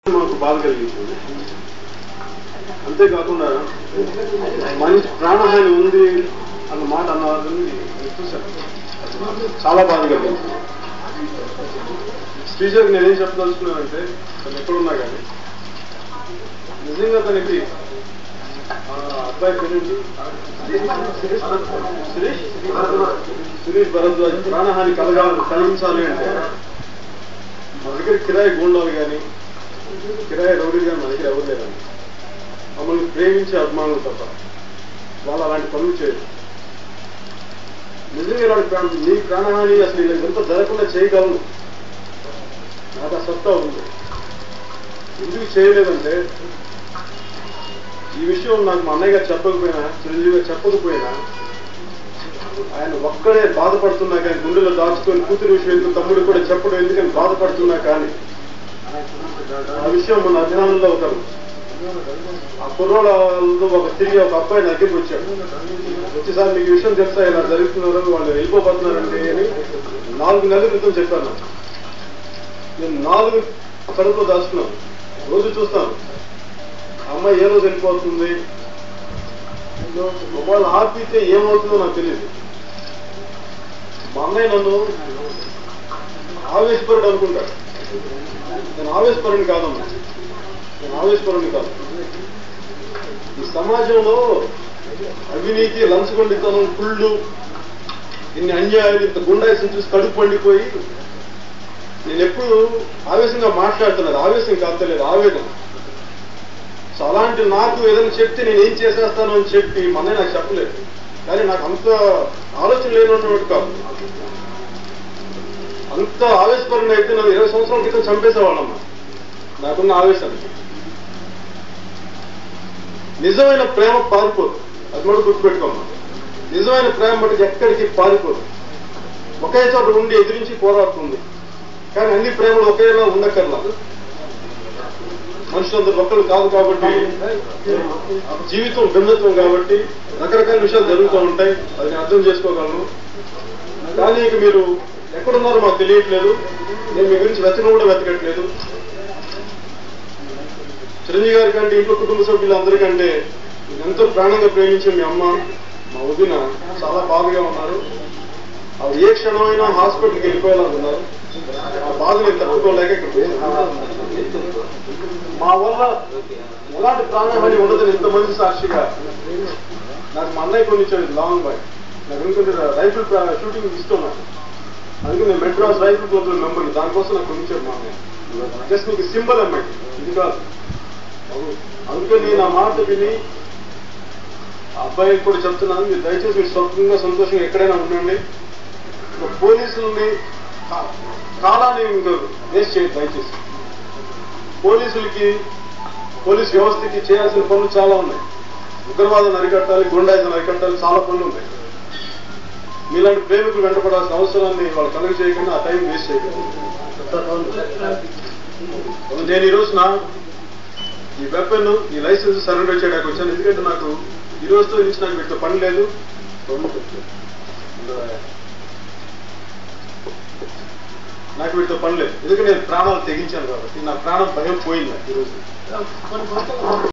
మాకు బాధ కలిగించింది అంతేకాకుండా మనిషి ప్రాణహాని ఉంది అన్న మాట అన్న వాళ్ళని నేను చూశాను చాలా బాధ కలిగింది శ్రీజర్కి నేనేం చెప్పదలుచుకున్నానంటే తను ఎక్కడున్నా కానీ నిజంగా తనకి ఆ అబ్బాయి పేరేంటి సురేష్ సురేష్ భరద్వాజ్ ప్రాణహాని కలగాలి కలిగించాలి అంటే మన దగ్గర కిరాయి గూండాలు కానీ కిరాయి రౌడీ కానీ మన దగ్గర ఎవరు లేరండి మమ్మల్ని ప్రేమించే అభిమానులు తప్ప వాళ్ళు అలాంటి పనులు చేయరు నిజంగా ఇలాంటి ప్రాణం నీ ప్రాణహాని అసలు ఇలా ఎంత జరగకుండా చేయగలను నాకు ఆ సత్తా ఉంది ఎందుకు చేయలేదంటే ఈ విషయం నాకు మా అన్నయ్య గారు చెప్పకపోయినా చిరంజీవి గారు చెప్పకపోయినా ఆయన ఒక్కడే బాధపడుతున్నా కానీ గుండెలో దాచుకొని కూతురు విషయం ఎందుకు తమ్ముడు కూడా చెప్పడం ఎందుకని బాధపడుతున్నా కానీ ఆ విషయం మన అభిమానుల్లో ఒకరు ఆ కుర్రోళ్ళతో ఒక తిరిగి ఒక అబ్బాయి నా దగ్గరికి వచ్చాడు వచ్చేసారి మీకు ఈ విషయం చెప్తా ఇలా జరుగుతున్నారు వాళ్ళు వెళ్ళిపోతున్నారండి అని నాలుగు నెలల క్రితం చెప్పాను నాకు. నేను నాలుగు కడుపులో దాచుకున్నాను రోజు చూస్తాను ఆ అమ్మాయి ఏ రోజు వెళ్ళిపోతుంది వాళ్ళు ఆపితే ఏమవుతుందో నాకు తెలియదు మా అన్నయ్య నన్ను ఆవేశపరుడు అనుకుంటాడు నేను ఆవేశపరుని కాదమ్మా నేను ఆవేశపరుని కాదు ఈ సమాజంలో అవినీతి లంచగొండితనం కుళ్ళు ఇన్ని అన్యాయాలు ఇంత గుండాయిసం చూసి కడుపు పండిపోయి నేను ఎప్పుడు ఆవేశంగా మాట్లాడుతున్నాను ఆవేశం కాస్తలేదు ఆవేదన సో అలాంటి నాకు ఏదైనా చెప్తే నేను ఏం చేసేస్తాను అని చెప్పి మన నాకు చెప్పలేదు కానీ నాకు అంత ఆలోచన లేనటువంటి కాదు అంత ఆవేశపరంగా అయితే నన్ను ఇరవై సంవత్సరాల క్రితం చంపేసేవాళ్ళమ్మా నాకున్న ఆవేశానికి నిజమైన ప్రేమ పారిపోదు అది కూడా గుర్తుపెట్టుకోమ్మా నిజమైన ప్రేమ మటుకు ఎక్కడికి పారిపోదు ఒకే చోట ఉండి ఎదిరించి పోరాడుతుంది కానీ అన్ని ప్రేమలు ఒకేలా ఉండకర్లా మనుషులందరూ ఒక్కరు కాదు కాబట్టి జీవితం భిన్నత్వం కాబట్టి రకరకాల విషయాలు జరుగుతూ ఉంటాయి అది నేను అర్థం చేసుకోగలను కానీ ఇక మీరు ఎక్కడున్నారో మాకు తెలియట్లేదు నేను మీ గురించి వెతకడం కూడా వెతకట్లేదు చిరంజీవి గారి కంటే ఇంట్లో కుటుంబ సభ్యులందరికంటే ఎంతో ప్రాణంగా ప్రేమించే మీ అమ్మ మా వదిన చాలా బాధగా ఉన్నారు ఆవిడ ఏ క్షణమైనా హాస్పిటల్కి వెళ్ళిపోయేలా ఉన్నారు ఆ బాధ నేను తట్టుకోలేక ఇక్కడికి వచ్చాను. మా వల్ల ఎలాంటి ప్రాణహాని ఉండదని ఇంతమంది సాక్షిగా నాకు మా అన్నయ్య కొన్ని ఇచ్చాడు లాంగ్ బాయ్ నాకు ఎందుకంటే రైఫిల్ షూటింగ్ ఇస్తున్నాను అందుకే నేను మెడ్రాస్ రైఫిల్ క్లబ్ లో మెంబర్ దానికోసం నాకు కొనిచ్చాడు మా అన్నయ్య జస్ట్ మీకు సింబల్ అమ్మాయి ఇది కాదు అవును. అందుకే నేను ఆ మాట విని ఆ అబ్బాయికి కూడా చెప్తున్నాను మీరు దయచేసి మీరు స్వతంగా సంతోషంగా ఎక్కడైనా ఉండండి ఇంకా పోలీసుల్ని కా- కాలాన్ని ఇంకా వేస్ట్ చేయదు దయచేసి పోలీసులకి పోలీస్ వ్యవస్థకి చేయాల్సిన పనులు చాలా ఉన్నాయి ఉగ్రవాదం అరికట్టాలి గుండాయిజం అరికట్టాలి చాలా పనులు ఉన్నాయి మీలాంటి ప్రేమికులు వెంటపడాల్సిన అవసరాన్ని వాళ్ళు కలుగ చేయకుండా ఆ టైం వేస్ట్ చేయకండి నేను ఈ రోజున ఈ వెపన్ ఈ లైసెన్స్ సరెండర్ చేయడానికి వచ్చాను ఎందుకంటే నాకు ఈ రోజుతో నుంచి నాకు వీటితో పని లేదు నాకు వీటితో పని లేదు ఎందుకంటే నేను ప్రాణాలు తెగించాను కాబట్టి నా ప్రాణం భయం పోయింది నాకు ఈ రోజు